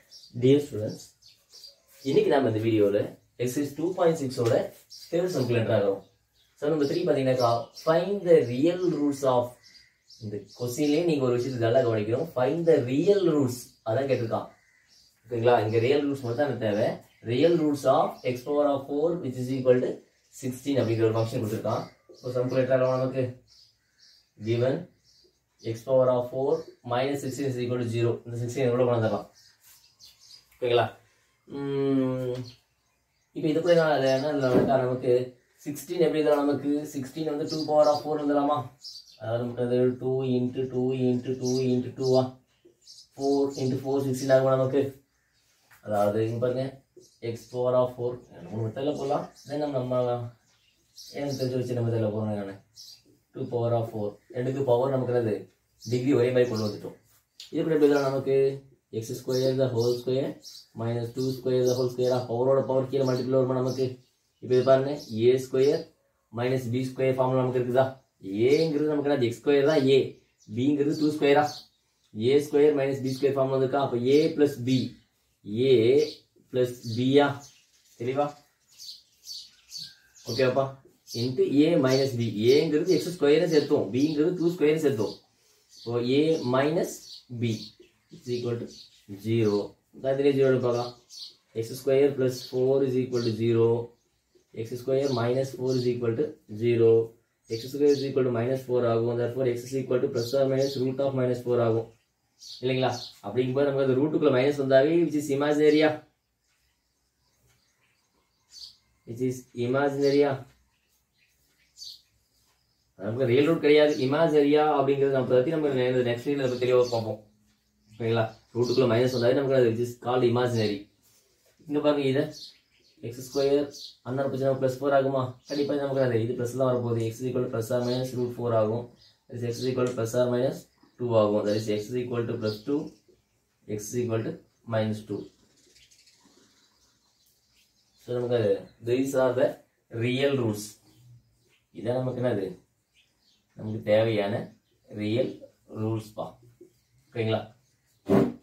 dear students இன்னைக்கு நம்ம இந்த வீடியோவில் எக்ஸசைஸ் டூ பாயிண்ட் சிக்ஸோட தேர்ட் சம்குள் ஆகிறோம் ஸோ நம்ம த்ரீ பார்த்தீங்கன்னாக்கா find the real roots of இந்த கொஸ்டின்லேயே நீங்கள் ஒரு விஷயத்தை நல்லா கவனிக்கணும் ஃபைன் த ரியல் ரூல்ஸ் அதான் கேட்டிருக்கான் ஓகேங்களா இங்கே ரியல் ரூல்ஸ் மட்டும் தான் எனக்கு தேவை real roots of x power of four which is equal to sixteen அப்படிங்கிற ஒரு ஃபங்க்ஷன் கொடுத்துருக்கான் ஸோ சம்குலேட் ஆகலாம் நமக்கு given x power of 4 minus 16 is equal to 0 இந்த 16 எவ்வளோ கொண்டு வந்துடலாம் ஓகேங்களா இப்போ இது கூட நான் அதில் என்ன இதில் வந்து நமக்கு சிக்ஸ்டீன் எப்படி இருந்தாலும் நமக்கு சிக்ஸ்டீன் வந்து டூ பவர் ஆஃப் ஃபோர் வந்துடலாமா அதாவது நமக்கு அது two into two into two into டூவா ஃபோர் இன்ட்டு ஃபோர் சிக்ஸ்டீன் ஆகும் நமக்கு அதாவது இங்கே பாருங்க எக்ஸ் பவர் ஆஃப் ஃபோர் மூணு மெத்தடில் போடலாம் தென் நம்ம நம்ம எனக்கு தெரிஞ்சு வச்சு நம்ம இதில் போகிறோம் நான் டூ பவர் ஆஃப் ஃபோர் ரெண்டுக்கு பவர் நமக்கு என்னது டிகிரி ஒரே மாதிரி கொண்டு வந்துட்டோம் இது எப்படி எப்படி நமக்கு x square the whole square minus two square the whole ஸ்கொயரா பவரோட பவர் கீழே மல்டிபிள் வருமா நமக்கு இப்போ இது பாருங்க a square minus b square formula நமக்கு இருக்குதா ஏங்கிறது நமக்கு என்ன எக்ஸ் ஸ்கொயர் தான் ஏ பிங்கிறது டூ ஸ்கொயரா a square minus b square formula இருக்கா அப்போ a plus b a plus பியா தெளிவா ஓகேப்பா இன்ட்டு ஏ மைனஸ் பி ஏங்கிறது எக்ஸ் ஸ்கொயரை சேர்த்தோம் பிங்கிறது டூ ஸ்கொயரை சேர்த்தோம் so a minus b it's equal to zero அதிலே ஜீரோ பார்க்கலாம் x square plus four is equal to zero x square minus four is equal to zero x square is equal to minus four ஆகும் therefore X is equal to plus or minus root of minus four ஆகும் இல்லைங்களா அப்படிங்கும்போது நமக்கு அந்த ரூட்டுக்குள்ள minus வந்தாவே which is இமேஜினரியா which is இமேஜினரியா நமக்கு ரியல் ரூட் கிடையாது இமேஜரியா அப்படிங்கிறது நம்ம பற்றி நம்ம நெக்ஸ்ட் வீடியோ பற்றி தெளிவாக பார்ப்போம் ஓகேங்களா ரூட்டுக்குள்ள மைனஸ் வந்தாலே நமக்கு அது இஸ் கால்டு இமேஜினரி இங்கே பாருங்க இதை எக்ஸ் ஸ்கொயர் அந்த பிரச்சனை ப்ளஸ் ஃபோர் ஆகுமா கண்டிப்பாக நமக்கு அது இது ப்ளஸ் தான் வரப்போகுது x equal plus or minus root four ஆகும் is x equal plus or minus two ஆகும் that is x equal to plus two x equal to minus two so நமக்கு these are the real roots இதான் நமக்கு என்னது நமக்கு தேவையான real rules பா ஓகேங்களா